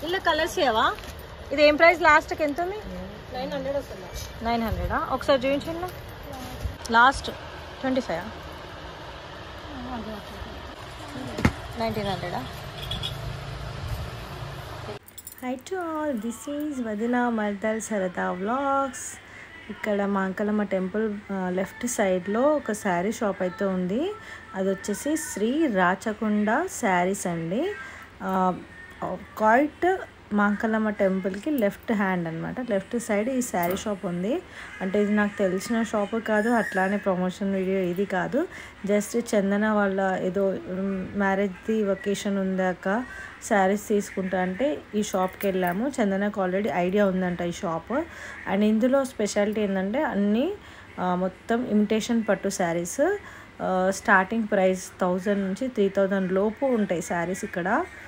ఇలా కలర్స్ ఏవా ఇది ఏం ప్రైస్ లాస్ట్కి ఎంత ఉంది నైన్ హండ్రెడ్ వస్తుంది నైన్ హండ్రెడా ఒకసారి చూపించండి లాస్ట్ ట్వంటీ ఫైవ్ నైన్టీన్ హండ్రెడా hi to all this is వదిన మర్దల్ సరదా వ్లాగ్స్ ఇక్కడ మా అంకలమ్మ టెంపుల్ లెఫ్ట్ సైడ్లో ఒక శారీ షాప్ అయితే ఉంది అది వచ్చేసి శ్రీ రాచకొండ శారీస్ అండి క్వైట్ మా అంకలమ్మ టెంపుల్కి లెఫ్ట్ హ్యాండ్ అనమాట లెఫ్ట్ సైడ్ ఈ శారీ షాప్ ఉంది అంటే ఇది నాకు తెలిసిన షాప్ కాదు అట్లానే ప్రమోషన్ వీడియో ఇది కాదు జస్ట్ చందన వాళ్ళ ఏదో మ్యారేజ్ది వొకేషన్ ఉందాక శారీస్ తీసుకుంటా అంటే ఈ షాప్కి వెళ్ళాము చందనకు ఆల్రెడీ ఐడియా ఉందంట ఈ షాప్ అండ్ ఇందులో స్పెషాలిటీ ఏంటంటే అన్నీ ఆ, మొత్తం ఇమిటేషన్ పట్టు శారీస్ స్టార్టింగ్ ప్రైస్ థౌజండ్ నుంచి త్రీ థౌజండ్ లోపు ఉంటాయి శారీస్ ఇక్కడ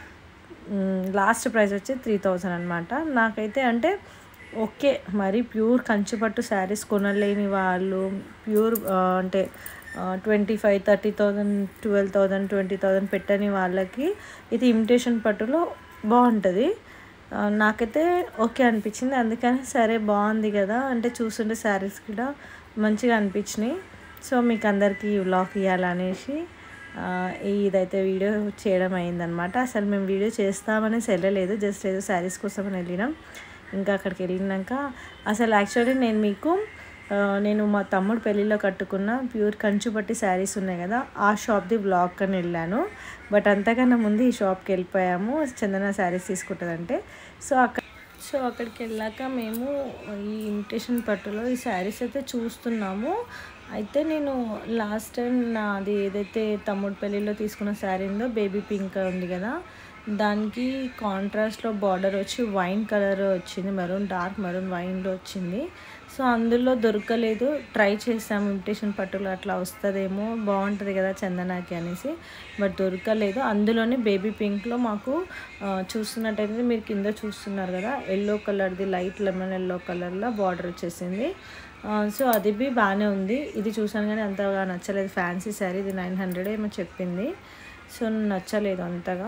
లాస్ట్ ప్రైస్ వచ్చి త్రీ థౌజండ్ అనమాట నాకైతే అంటే ఓకే మరి ప్యూర్ కంచిపట్టు శారీస్ కొనలేని వాళ్ళు ప్యూర్ అంటే twenty five thirty thousand twelve thousand twenty thousand పెట్టని వాళ్ళకి ఇది ఇమిటేషన్ పట్టులో బాగుంటుంది ఆ, నాకైతే ఓకే అనిపించింది అందుకని సరే బాగుంది కదా అంటే చూస్తుంటే శారీస్ కూడా మంచిగా అనిపించినాయి సో మీకు అందరికీ వ్లాగ్ ఇవ్వాలనేసి ఆ, ఇదైతే వీడియో చేయడం అయిందనమాట అసలు మేము వీడియో చేస్తామనేసి వెళ్ళలేదు జస్ట్ ఏదో శారీస్ కోసం అని వెళ్ళినాం ఇంకా అక్కడికి వెళ్ళినాక అసలు యాక్చువల్లీ నేను మీకు ఆ, నేను మా తమ్ముడు పెళ్ళిలో కట్టుకున్న ప్యూర్ కంచుపట్టి శారీస్ ఉన్నాయి కదా ఆ షాప్ది బ్లాగ్ అని వెళ్ళాను బట్ అంతకన్నా ముందు ఈ షాప్కి వెళ్ళిపోయాము చందన శారీస్ తీసుకుంటుందంటే సో అక్కడ సో అక్కడికి వెళ్ళాక మేము ఈ ఇమిటేషన్ పట్టులో ఈ శారీస్ అయితే చూస్తున్నాము అయితే నేను లాస్ట్ టైం నాది ఏదైతే తమ్ముడు పెళ్ళిలో తీసుకున్న శారీ ఉందో బేబీ పింక్ ఉంది కదా దానికి కాంట్రాస్ట్లో బార్డర్ వచ్చి వైన్ కలర్ వచ్చింది మెరూన్ డార్క్ మెరూన్ వైన్లో వచ్చింది సో అందులో దొరకలేదు ట్రై చేసాము ఇమిటేషన్ పట్టులో అట్లా వస్తుందేమో బాగుంటుంది కదా చందనాకి అనేసి బట్ దొరకలేదు అందులోనే బేబీ పింక్లో మాకు ఆ, చూస్తున్నట్టయితే మీరు కింద చూస్తున్నారు కదా ఎల్లో కలర్ది లైట్ లెమన్ ఎల్లో కలర్లో బార్డర్ వచ్చేసింది ఆ, సో అది బి బాగానే ఉంది ఇది చూసాను కానీ అంతగా నచ్చలేదు ఫ్యాన్సీ శారీ ఇది నైన్ హండ్రెడ్ ఏమో చెప్పింది సో నచ్చలేదు అంతగా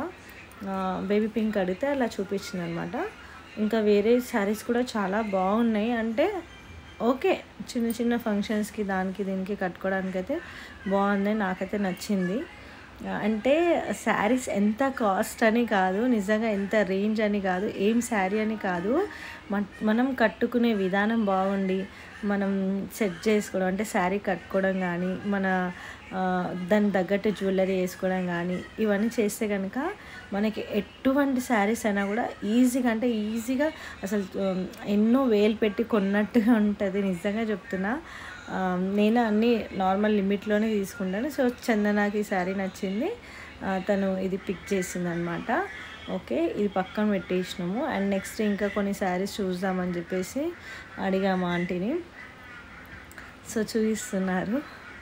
బేబీ పింక్ అడిగితే అలా చూపించింది అనమాట ఇంకా వేరే శారీస్ కూడా చాలా బాగున్నాయి అంటే ఓకే చిన్న చిన్న ఫంక్షన్స్కి దానికి దీనికి కట్టుకోవడానికి అయితే బాగుంది నాకైతే నచ్చింది అంటే శారీస్ ఎంత కాస్ట్ అని కాదు నిజంగా ఎంత రేంజ్ అని కాదు ఏం శారీ అని కాదు మన- మనం కట్టుకునే విధానం బాగుండి మనం సెట్ చేసుకోవడం అంటే శారీ కట్టుకోవడం కానీ మన ఆ, దానికి తగ్గట్టు జ్యువెలరీ వేసుకోవడం కానీ ఇవన్నీ చేస్తే కనుక మనకి ఎటువంటి శారీస్ అయినా కూడా ఈజీగా అంటే ఈజీగా అసలు ఉమ్, ఎన్నో వేలు పెట్టి కొన్నట్టుగా ఉంటుంది నిజంగా చెప్తున్నా ఆ, నేను అన్నీ నార్మల్ లిమిట్లోనే తీసుకుంటాను సో చందనాకి ఈ శారీ నచ్చింది ఆ, తను ఇది పిక్ చేసింది అనమాట ఓకే ఇది పక్కన పెట్టేసినాము అండ్ నెక్స్ట్ ఇంకా కొన్ని శారీస్ చూద్దామని చెప్పేసి అడిగాము ఆంటీని సో చూపిస్తున్నారు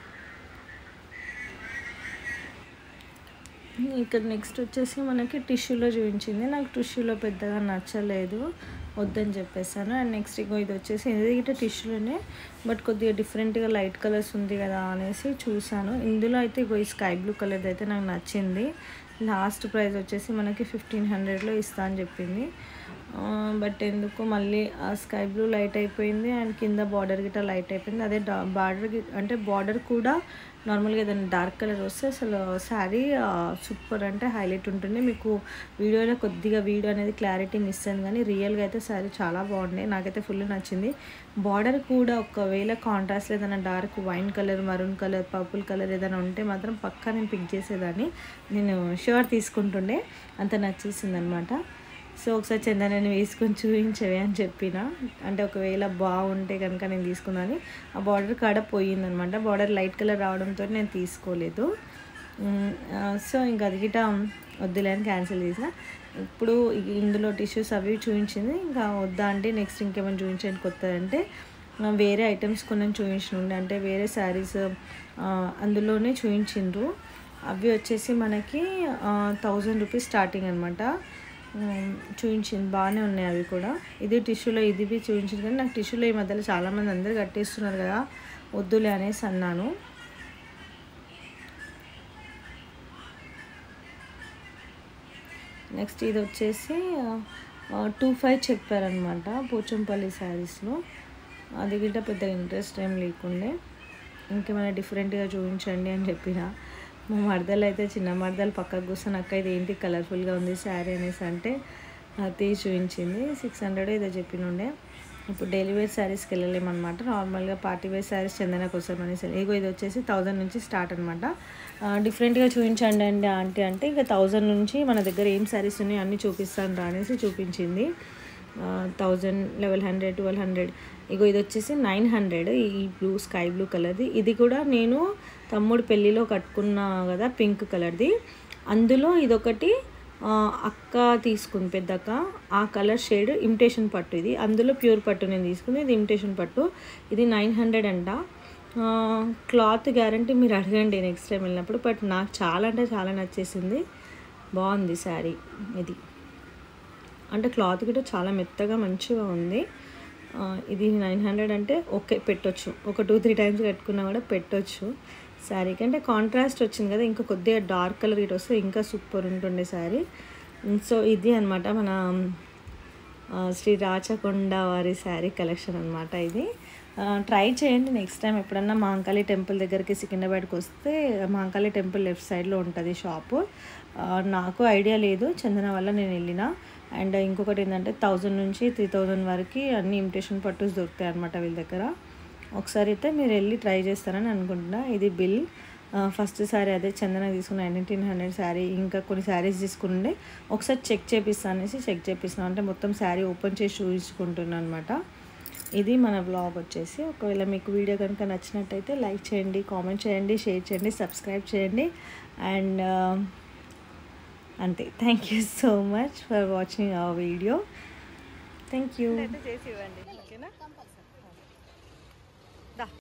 ఇక్కడ నెక్స్ట్ వచ్చేసి మనకి టిష్యూలో చూపించింది నాకు టిష్యూలో పెద్దగా నచ్చలేదు వద్దని చెప్పేసాను అండ్ నెక్స్ట్ ఇంకో ఇది వచ్చేసి ఇది ఇటు టిష్యూలోనే బట్ కొద్దిగా డిఫరెంట్గా లైట్ కలర్స్ ఉంది కదా అనేసి చూసాను ఇందులో అయితే ఇగో ఈ స్కై బ్లూ కలర్ అయితే నాకు నచ్చింది లాస్ట్ ప్రైస్ వచ్చేసి మనకి ఫిఫ్టీన్ హండ్రెడ్లో ఇస్తా అని చెప్పింది బట్ ఎందుకో మళ్ళీ ఆ స్కై బ్లూ లైట్ అయిపోయింది అండ్ కింద బార్డర్ గిట్ట లైట్ అయిపోయింది అదే డా బార్డర్ అంటే బార్డర్ కూడా నార్మల్గా ఏదైనా డార్క్ కలర్ వస్తే అసలు శారీ సూపర్ అంటే హైలైట్ ఉంటుంది మీకు వీడియోలో కొద్దిగా వీడియో అనేది క్లారిటీ మిస్ అయింది కానీ రియల్గా అయితే శారీ చాలా బాగున్నాయి నాకైతే ఫుల్ నచ్చింది బార్డర్ కూడా ఒకవేళ కాంట్రాస్ట్ ఏదైనా dark wine colour maroon colour purple colour ఏదైనా ఉంటే మాత్రం పక్కా నేను పిక్ చేసేదాన్ని నేను షూర్ తీసుకుంటుండే అంత నచ్చేసింది అనమాట సో ఒకసారి చందనని వేసుకొని చూపించవే అని చెప్పిన అంటే ఒకవేళ బాగుంటే కనుక నేను తీసుకున్నాను ఆ బార్డర్ కాడ పోయిందనమాట బార్డర్ లైట్ కలర్ రావడంతో నేను తీసుకోలేదు మ్, ఆ, సో ఇంకా అది గిట వద్దులే అని క్యాన్సిల్ చేసిన ఇప్పుడు ఇ- ఇందులో టిష్యూస్ అవి చూపించింది ఇంకా వద్దా అంటే నెక్స్ట్ ఇంకేమైనా చూపించండి కొత్తది అంటే ఆ, వేరే ఐటమ్స్ కొన్ని చూపించిన ఉండే అంటే వేరే శారీస్ అందులోనే చూపించిండ్రు అవి వచ్చేసి మనకి థౌజండ్ రూపీస్ స్టార్టింగ్ అనమాట చూపించింది బాగానే ఉన్నాయి అవి కూడా ఇది టిష్యూలో ఇది బి చూపించింది కానీ నాకు టిష్యూలో ఈ మధ్యలో చాలామంది అందరు కట్టేస్తున్నారు కదా వద్దులే అనేసి అన్నాను నెక్స్ట్ ఇది వచ్చేసి టూ ఫైవ్ చెప్పారనమాట పోచంపల్లి శారీస్లో అది గిట్ట పెద్ద ఇంట్రెస్ట్ ఏం లేకుండే ఇంకేమైనా డిఫరెంట్గా చూపించండి అని చెప్పిన మా మరదలు అయితే చిన్న మరదలు పక్కకు కూర్చొని అక్క ఇది ఏంటి కలర్ఫుల్గా ఉంది శారీ అనేసి అంటే తీసి చూపించింది సిక్స్ హండ్రెడ్ ఏదో చెప్పినుండే ఇప్పుడు డైలీ వేర్ శారీస్కి వెళ్ళలేమన్నమాట నార్మల్గా పార్టీ వేర్ శారీస్ చందన కోసం అనేసి ఇగో ఇది వచ్చేసి థౌజండ్ నుంచి స్టార్ట్ అనమాట డిఫరెంట్గా చూపించండి అండి ఆంటీ అంటే ఇక థౌజండ్ నుంచి మన దగ్గర ఏం శారీస్ ఉన్నాయో అన్నీ చూపిస్తాను రా అనేసి చూపించింది thousand level hundred twelve hundred ఇగో ఇది వచ్చేసి నైన్ హండ్రెడ్ ఈ బ్లూ స్కై బ్లూ కలర్ది ఇది కూడా నేను తమ్ముడు పెళ్ళిలో కట్టుకున్నా కదా పింక్ కలర్ది అందులో ఇదొకటి అక్క తీసుకుంది పెద్దక్క ఆ కలర్ షేడ్ ఇమిటేషన్ పట్టు ఇది అందులో ప్యూర్ పట్టు నేను తీసుకుంది ఇది ఇమిటేషన్ పట్టు ఇది నైన్ హండ్రెడ్ అంట క్లాత్ గ్యారంటీ మీరు అడగండి నెక్స్ట్ టైం వెళ్ళినప్పుడు బట్ నాకు చాలా అంటే చాలా నచ్చేసింది బాగుంది శారీ ఇది అంటే క్లాత్ కూడా చాలా మెత్తగా మంచిగా ఉంది ఇది నైన్ హండ్రెడ్ అంటే ఓకే పెట్టొచ్చు ఒక టూ త్రీ టైమ్స్ కట్టుకున్నా కూడా పెట్టొచ్చు శారీకి అంటే కాంట్రాస్ట్ వచ్చింది కదా ఇంకా కొద్దిగా డార్క్ కలర్ ఇటు వస్తే ఇంకా సూపర్ ఉంటుండే శారీ సో ఇది అనమాట మన శ్రీ రాచకొండ వారి శారీ కలెక్షన్ అనమాట ఇది ట్రై చేయండి నెక్స్ట్ టైం ఎప్పుడన్నా మాంకాళి టెంపుల్ దగ్గరికి సికింద్రాబాద్కి వస్తే మాంకాళి టెంపుల్ లెఫ్ట్ సైడ్లో ఉంటుంది షాపు నాకు ఐడియా లేదు చందన వల్ల నేను వెళ్ళిన అండ్ ఇంకొకటి ఏంటంటే థౌజండ్ నుంచి త్రీ థౌజండ్ వరకు అన్ని ఇమిటేషన్ పట్టుస్ దొరుకుతాయి అనమాట వీళ్ళ దగ్గర ఒకసారి అయితే మీరు వెళ్ళి ట్రై చేస్తారని అనుకుంటున్నా ఇది బిల్ ఫస్ట్ శారీ అదే చందన తీసుకున్న నైన్టీన్ హండ్రెడ్ శారీ ఇంకా కొన్ని శారీస్ తీసుకుంటే ఒకసారి చెక్ చేపిస్తాను అనేసి చెక్ చేపిస్తున్నాను అంటే మొత్తం శారీ ఓపెన్ చేసి చూపించుకుంటున్నాను అనమాట ఇది మన బ్లాగ్ వచ్చేసి ఒకవేళ మీకు వీడియో కనుక నచ్చినట్టయితే లైక్ చేయండి కామెంట్ చేయండి షేర్ చేయండి సబ్స్క్రైబ్ చేయండి అండ్ అంతే thank you so much for watching our video thank you చేసి ఇవ్వండి ఓకేనా